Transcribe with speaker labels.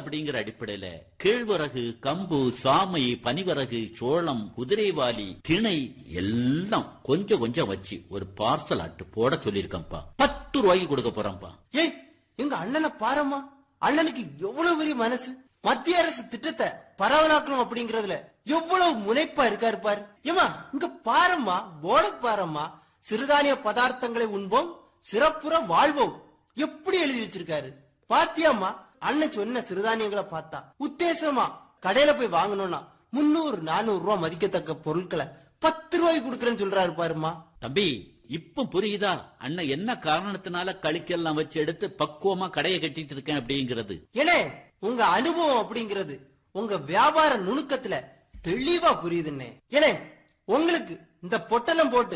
Speaker 1: அப்படிங்கிற அடிப்படையில கேழ்வரகு கம்பு சாமை பனிவரகு சோளம் குதிரைவாலி திணை எல்லாம் கொஞ்சம் கொஞ்சம் வச்சு ஒரு பார்சல் அட்டு போட சொல்லியிருக்கேன்ப்பா பத்து ரூபாய்க்கு கொடுக்க போறேன்ப்பா
Speaker 2: ஏய் எங்க அண்ணனை பாரம்மா அண்ணனுக்கு எவ்வளவு பெரிய மனசு மத்திய அரசு திட்டத்தை பரவலாக்கணும் அப்படிங்கறதுல எவ்வளவு முனைப்பா இருக்காரு பாரு ஏமா இங்க பாரம்மா போட பாரம்மா சிறுதானிய பதார்த்தங்களை உண்போம் சிறப்புற வாழ்வோம் எப்படி எழுதி வச்சிருக்காரு பாத்தியாம்மா அண்ணன் சொன்ன சிறுதானியங்களை பார்த்தா உத்தேசமா கடையில போய் வாங்கணும்னா முன்னூறு நானூறு ரூபாய் மதிக்கத்தக்க பொருட்களை பத்து ரூபாய்க்கு கொடுக்கறேன்னு சொல்றாரு பாருமா
Speaker 1: தம்பி இப்ப புரியுதா அண்ணன் என்ன காரணத்தினால கழிக்கெல்லாம் வச்சு எடுத்து பக்குவமா கடையை கட்டிட்டு இருக்கேன் அப்படிங்கிறது
Speaker 2: ஏனே உங்க அனுபவம் அப்படிங்கிறது உங்க வியாபார நுணுக்கத்துல தெளிவா புரியுதுன்னே ஏனே உங்களுக்கு இந்த பொட்டலம் போட்டு